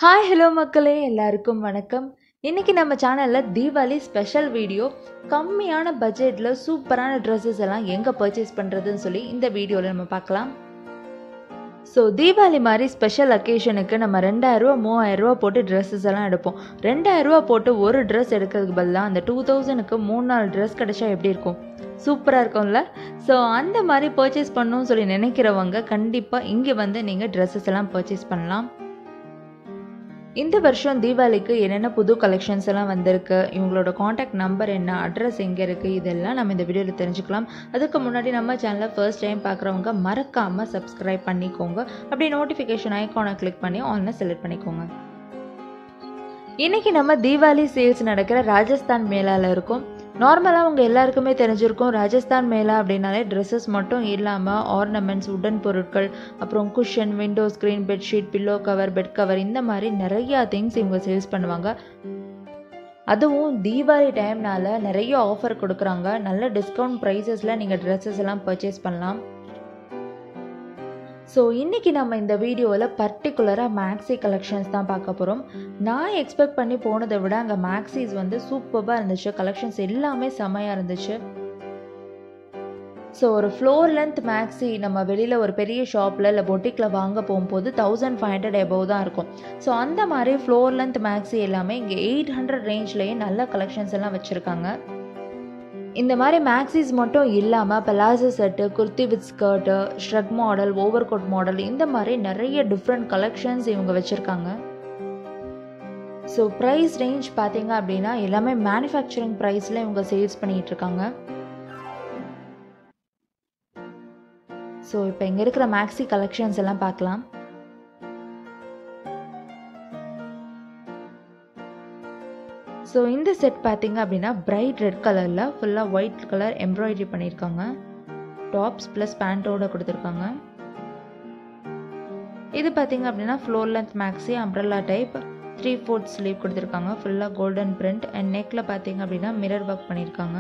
hi hello மக்களே எல்லாருக்கும் வணக்கம் இன்னைக்கு நம்ம சேனலில் தீபாவளி ஸ்பெஷல் வீடியோ கம்மியான பட்ஜெட்டில் சூப்பரான ட்ரெஸ்ஸஸ் எல்லாம் எங்கே பர்ச்சேஸ் பண்ணுறதுன்னு சொல்லி இந்த வீடியோவில் நம்ம பார்க்கலாம் ஸோ தீபாவளி மாதிரி ஸ்பெஷல் அக்கேஷனுக்கு நம்ம ரெண்டாயிரரூவா மூவாயிரரூவா போட்டு ட்ரெஸ்ஸஸ் எல்லாம் எடுப்போம் ரெண்டாயிரரூவா போட்டு ஒரு ட்ரெஸ் எடுக்கிறதுக்கு பதிலாக அந்த டூ தௌசண்ட்க்கு மூணு நாலு ட்ரெஸ் கிடைச்சா எப்படி இருக்கும் சூப்பராக இருக்கும்ல ஸோ அந்த மாதிரி பர்ச்சேஸ் பண்ணணும்னு சொல்லி நினைக்கிறவங்க கண்டிப்பாக இங்கே வந்து நீங்கள் ட்ரெஸ்ஸஸ் எல்லாம் பர்ச்சேஸ் பண்ணலாம் இந்த வருஷம் தீபாவளிக்கு என்னென்ன புது கலெக்ஷன்ஸ் எல்லாம் வந்திருக்கு இவங்களோட காண்டாக்ட் நம்பர் என்ன அட்ரஸ் எங்கே இருக்குது இதெல்லாம் நம்ம இந்த வீடியோவில் தெரிஞ்சுக்கலாம் அதுக்கு முன்னாடி நம்ம சேனலை ஃபர்ஸ்ட் டைம் பார்க்குறவங்க மறக்காமல் சப்ஸ்கிரைப் பண்ணிக்கோங்க அப்படியே நோட்டிஃபிகேஷன் ஐக்கானை கிளிக் பண்ணி ஆன்ல செலக்ட் பண்ணிக்கோங்க இன்றைக்கி நம்ம தீபாவளி சேல்ஸ் நடக்கிற ராஜஸ்தான் மேலாவில் இருக்கோம் நார்மலாக உங்கள் எல்லாருக்குமே தெரிஞ்சிருக்கும் ராஜஸ்தான் மேலா அப்படின்னாலே ட்ரெஸ்ஸஸ் மட்டும் இல்லாமல் ஆர்னமெண்ட்ஸ் உடன் பொருட்கள் அப்புறம் cushion window screen bedsheet pillow cover bed cover இந்த மாதிரி நிறையா திங்ஸ் இவங்க சேல்ஸ் பண்ணுவாங்க அதுவும் தீபாவளி டைம்னால நிறைய ஆஃபர் கொடுக்குறாங்க நல்ல டிஸ்கவுண்ட் ப்ரைஸஸில் நீங்கள் ட்ரெஸ்ஸஸ் எல்லாம் பர்ச்சேஸ் பண்ணலாம் ஸோ இன்றைக்கி நம்ம இந்த வீடியோவில் பர்டிகுலராக மேக்ஸி கலெக்ஷன்ஸ் தான் பார்க்க போகிறோம் நான் எக்ஸ்பெக்ட் பண்ணி போனதை விட அங்கே மேக்ஸிஸ் வந்து சூப்பராக இருந்துச்சு கலெக்ஷன்ஸ் எல்லாமே செம்மையாக இருந்துச்சு ஸோ ஒரு ஃப்ளோர் லென்த் மேக்ஸி நம்ம வெளியில் ஒரு பெரிய ஷாப்பில் இல்லை பொட்டிக்கில் வாங்க போகும்போது தௌசண்ட் ஃபைவ் ஹண்ட்ரட் எபோவ் தான் இருக்கும் ஸோ அந்த மாதிரி ஃப்ளோர் லென்த் மேக்ஸி எல்லாமே இங்கே எயிட் ஹண்ட்ரட் ரேஞ்ச்லேயே நல்ல கலெக்ஷன்ஸ் எல்லாம் வச்சுருக்காங்க இந்த மாதிரி மேக்ஸிஸ் மட்டும் இல்லாமல் palazzo set kurti with skirt shrug model over coat model இந்த மாதிரி நிறைய டிஃப்ரெண்ட் கலெக்ஷன்ஸ் இவங்க வச்சுருக்காங்க ஸோ ப்ரைஸ் ரேஞ்ச் பார்த்தீங்க அப்படின்னா எல்லாமே மேனுஃபேக்சரிங் ப்ரைஸில் இவங்க சேல்ஸ் பண்ணிகிட்டு இருக்காங்க ஸோ இப்போ இங்கே இருக்கிற மேக்ஸி கலெக்ஷன்ஸ் எல்லாம் பார்க்கலாம் ஸோ இந்த செட் பார்த்தீங்க அப்படின்னா பிரைட் ரெட் கலரில் ஃபுல்லாக ஒயிட் கலர் எம்ப்ராய்டரி பண்ணியிருக்காங்க டாப்ஸ் ப்ளஸ் பேண்ட்டோட கொடுத்துருக்காங்க இது பார்த்தீங்க அப்படின்னா floor length maxi umbrella type three fourth sleeve கொடுத்துருக்காங்க ஃபுல்லாக கோல்டன் பிரிண்ட் அண்ட் நெக்கில் பார்த்தீங்க அப்படின்னா மிரர் ஒர்க் பண்ணியிருக்காங்க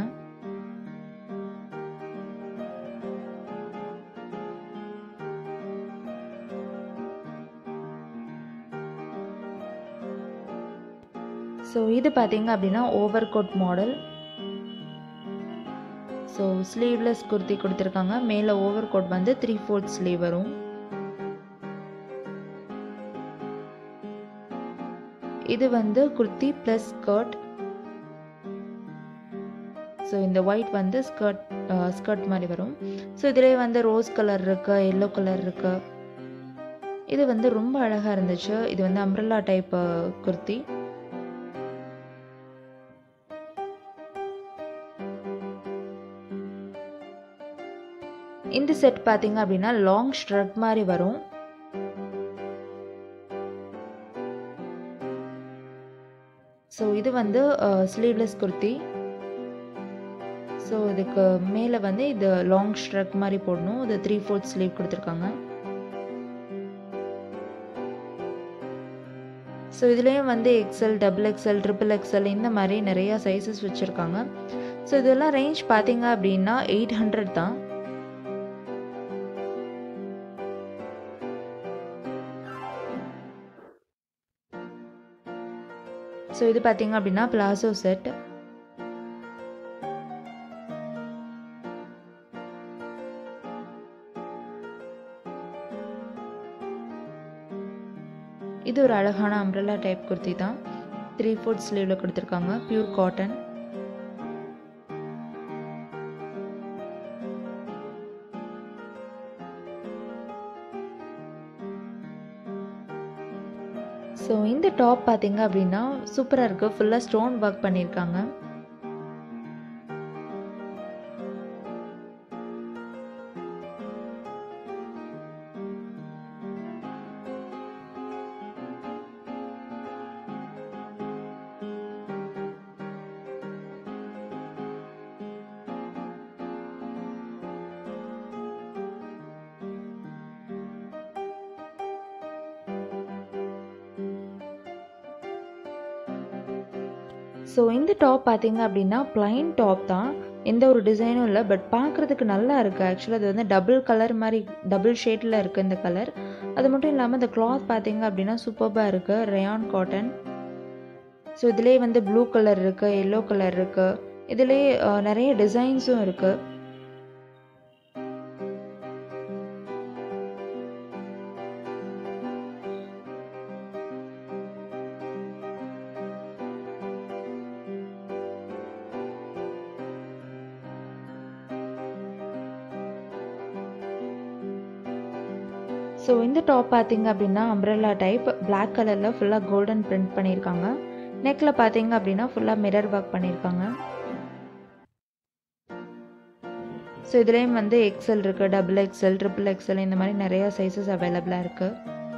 ஸோ இது பார்த்தீங்க அப்படின்னா over coat model so sleeveless kurti கொடுத்துருக்காங்க மேலே ஓவர் கோட் வந்து த்ரீ ஃபோர்த் ஸ்லீவ் வரும் இது வந்து குர்த்தி ப்ளஸ் ஸ்கர்ட் ஸோ இந்த ஒயிட் வந்து ஸ்கர்ட் ஸ்கர்ட் மாதிரி வரும் ஸோ இதிலே வந்து ரோஸ் கலர் இருக்கு எல்லோ கலர் இருக்கு இது வந்து ரொம்ப அழகாக இருந்துச்சு இது வந்து அம்ப்ரல்லா டைப் குர்த்தி இந்த செட் பார்த்தீங்க அப்படின்னா லாங் ஸ்ட்ரக் மாதிரி வரும் ஸோ இது வந்து ஸ்லீவ்லெஸ் குர்த்தி ஸோ இதுக்கு மேலே வந்து இது லாங் ஸ்ட்ரக் மாதிரி போடணும் இது த்ரீ ஃபோர்த் ஸ்லீவ் கொடுத்துருக்காங்க ஸோ இதுலேயும் வந்து XL double XL triple XL இந்த மாதிரி நிறையா சைஸஸ் வச்சுருக்காங்க ஸோ இதெல்லாம் ரேஞ்ச் பார்த்தீங்க அப்படின்னா எயிட் ஹண்ட்ரட் தான் ஸோ இது பார்த்தீங்க அப்படின்னா பிளாசோ செட் இது ஒரு அழகான அம்ப்ரல்லா டைப் குர்த்தி தான் த்ரீ ஃபோர்த் ஸ்லீவில் கொடுத்துருக்காங்க பியூர் காட்டன் ஸோ இந்த டாப் பார்த்தீங்க அப்படின்னா சூப்பராக இருக்குது ஃபுல்லாக ஸ்டோன் ஒர்க் பண்ணியிருக்காங்க ஸோ இந்த டாப் பார்த்தீங்க அப்படின்னா பிளைன் டாப் தான் எந்த ஒரு டிசைனும் இல்லை பட் பார்க்குறதுக்கு நல்லா இருக்குது ஆக்சுவலாக அது வந்து டபுள் கலர் மாதிரி டபுள் ஷேடில் இருக்குது இந்த கலர் அது மட்டும் இல்லாமல் இந்த கிளாத் பார்த்தீங்க அப்படின்னா சூப்பராக இருக்குது ரயான் காட்டன் ஸோ இதுலேயே வந்து ப்ளூ கலர் இருக்குது எல்லோ கலர் இருக்குது இதுலேயே நிறைய டிசைன்ஸும் இருக்குது ஸோ இந்த டாப் பார்த்தீங்க அப்படின்னா அம்ப்ரெல்லா டைப் பிளாக் கலரில் ஃபுல்லாக கோல்டன் பிரிண்ட் பண்ணியிருக்காங்க நெக்கில் பார்த்தீங்க அப்படின்னா ஃபுல்லாக மிரர் ஒர்க் பண்ணியிருக்காங்க ஸோ இதுலேயும் வந்து எக்ஸல் இருக்குது டபுள் எக்ஸல் ட்ரிபிள் எக்ஸல் இந்த மாதிரி நிறையா சைஸஸ் அவைலபிளாக இருக்குது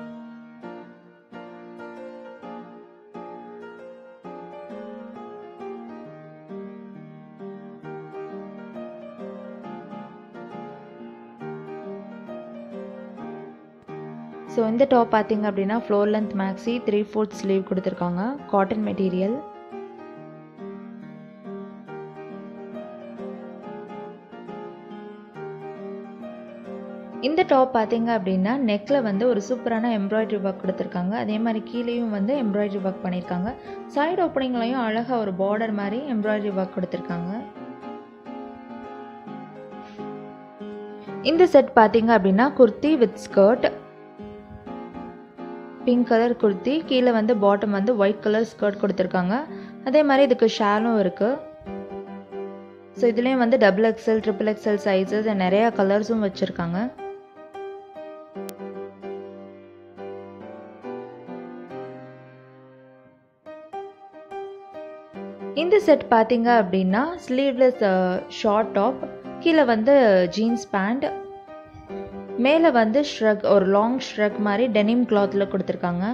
ஸோ இந்த டாப் பார்த்தீங்க அப்படின்னா floor length maxi three fourth sleeve கொடுத்துருக்காங்க காட்டன் மெட்டீரியல் இந்த டாப் பார்த்தீங்க அப்படின்னா நெக்கில் வந்து ஒரு சூப்பரான எம்ப்ராய்டரி ஒர்க் கொடுத்துருக்காங்க அதே மாதிரி கீழேயும் வந்து எம்ப்ராய்டரி ஒர்க் பண்ணியிருக்காங்க சைடு ஓப்பனிங்லையும் அழகாக ஒரு பார்டர் மாதிரி எம்ப்ராய்டரி ஒர்க் கொடுத்துருக்காங்க இந்த செட் பார்த்தீங்க அப்படின்னா kurti with skirt pink colour kurti கீழே வந்து பாட்டம் வந்து ஒயிட் கலர் ஸ்கர்ட் கொடுத்துருக்காங்க அதே மாதிரி இதுக்கு ஷாலும் இருக்குது ஸோ இதுலேயும் வந்து double XL triple XL sizes நிறையா கலர்ஸும் வச்சுருக்காங்க இந்த செட் பார்த்தீங்க அப்படின்னா ஸ்லீவ்லெஸ் ஷார்ட் டாப் கீழே வந்து ஜீன்ஸ் பேண்ட் மேலே வந்து ஷ்ரக் ஒரு லாங் ஷ்ரக் மாதிரி டெனிம் கிளாத்தில் கொடுத்துருக்காங்க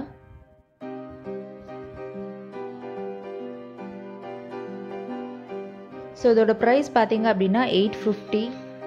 ஸோ இதோட ப்ரைஸ் பார்த்தீங்க அப்படின்னா எயிட் ஃபிஃப்டி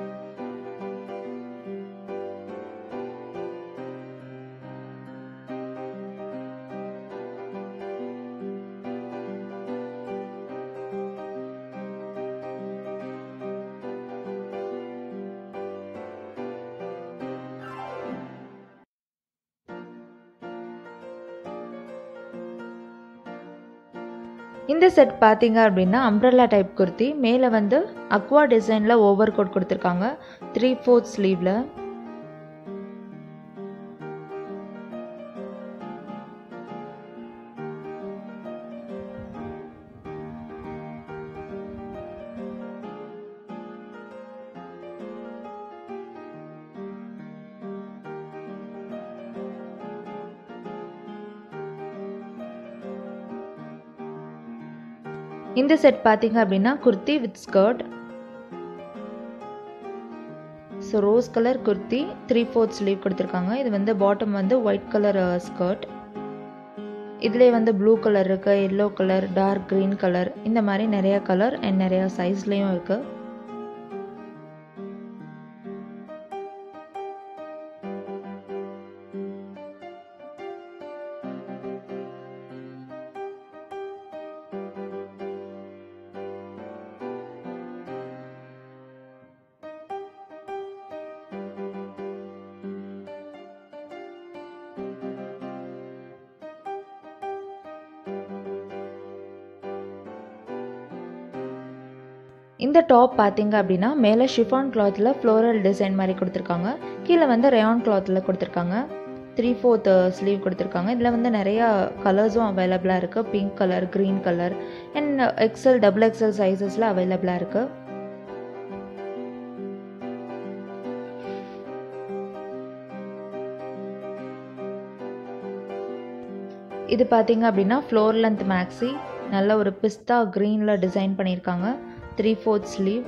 இந்த செட் பார்த்தீங்க அப்படின்னா அம்ப்ரெல்லா டைப் குர்த்தி மேலே வந்து அக்வா டிசைனில் ஓவர் கோட் கொடுத்துருக்காங்க த்ரீ ஃபோர்த் ஸ்லீவில் இந்த செட் பார்த்தீங்க அப்படின்னா kurti with skirt so rose colour kurti three fourth sleeve கொடுத்துருக்காங்க இது வந்து பாட்டம் வந்து ஒயிட் கலர் ஸ்கர்ட் இதுலேயே வந்து ப்ளூ கலர் இருக்குது yellow colour dark green colour இந்த மாதிரி நிறையா கலர் அண்ட் நிறையா சைஸ்லேயும் இருக்குது இந்த டாப் பார்த்தீங்க அப்படின்னா மேலே ஷிஃபான் கிளாத்தில் ஃப்ளோரல் டிசைன் மாதிரி கொடுத்துருக்காங்க கீழே வந்து ரயான் கிளாத்தில் கொடுத்துருக்காங்க த்ரீ ஃபோர்த் ஸ்லீவ் கொடுத்துருக்காங்க இதில் வந்து நிறையா கலர்ஸும் அவைலபிளாக இருக்குது pink colour green colour and XL double XL சைஸஸில் அவைலபிளாக இருக்குது இது பார்த்தீங்க அப்படின்னா ஃப்ளோர் லென்த் மேக்ஸி நல்ல ஒரு பிஸ்தா க்ரீனில் டிசைன் பண்ணியிருக்காங்க த்ரீ ஃபோர்த் ஸ்லீவ்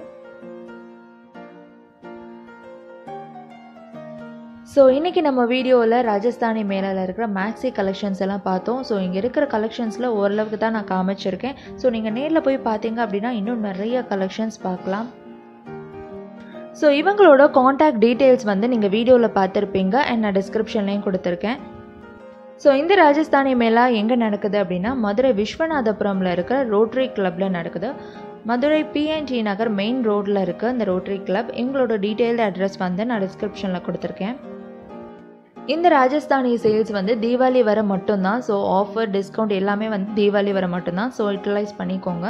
ஸோ இன்றைக்கி நம்ம வீடியோவில் ராஜஸ்தானி மேலால் இருக்கிற மேக்ஸி கலெக்ஷன்ஸ் எல்லாம் பார்த்தோம் ஸோ இங்கே இருக்கிற கலெக்ஷன்ஸில் ஓரளவுக்கு தான் நான் காமிச்சிருக்கேன் ஸோ நீங்கள் நேரில் போய் பார்த்தீங்க அப்படின்னா இன்னும் நிறைய கலெக்ஷன்ஸ் பார்க்கலாம் ஸோ இவங்களோட காண்டாக்ட் டீட்டெயில்ஸ் வந்து நீங்கள் வீடியோவில் பார்த்துருப்பீங்க அண்ட் நான் டிஸ்கிரிப்ஷன்லேயும் கொடுத்துருக்கேன் ஸோ இந்த ராஜஸ்தானி மேளா எங்கே நடக்குது அப்படின்னா மதுரை விஸ்வநாதபுரமில் இருக்கிற ரோட்ரி கிளப்பில் நடக்குது மதுரை பிஎன்டி நகர் மெயின் ரோட்டில் இருக்க இந்த ரோட்டரி கிளப் எங்களோட டீட்டெயில்டு அட்ரஸ் வந்து நான் டிஸ்கிரிப்ஷனில் கொடுத்துருக்கேன் இந்த ராஜஸ்தானி சேல்ஸ் வந்து தீபாவளி வர மட்டும்தான் ஸோ ஆஃபர் டிஸ்கவுண்ட் எல்லாமே வந்து தீபாவளி வர மட்டும்தான் ஸோ யூட்டிலைஸ் பண்ணிக்கோங்க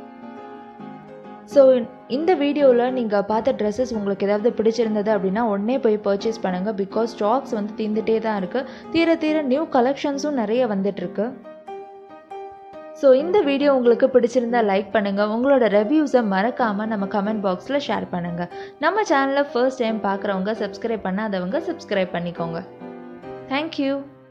ஸோ இந்த வீடியோவில் நீங்கள் பார்த்த ட்ரெஸ்ஸஸ் உங்களுக்கு ஏதாவது பிடிச்சிருந்தது அப்படின்னா உடனே போய் பர்ச்சேஸ் பண்ணுங்கள் பிகாஸ் ஸ்டாக்ஸ் வந்து தீர்ந்துட்டே தான் இருக்குது தீர தீர நியூ கலெக்ஷன்ஸும் நிறைய வந்துட்டுருக்கு ஸோ இந்த வீடியோ உங்களுக்கு பிடிச்சிருந்தா லைக் பண்ணுங்கள் உங்களோட ரிவ்யூஸை மறக்காமல் நம்ம கமெண்ட் பாக்ஸில் ஷேர் பண்ணுங்கள் நம்ம சேனலை ஃபர்ஸ்ட் டைம் பார்க்குறவங்க சப்ஸ்கிரைப் பண்ணாதவங்க சப்ஸ்கிரைப் பண்ணிக்கோங்க தேங்க்யூ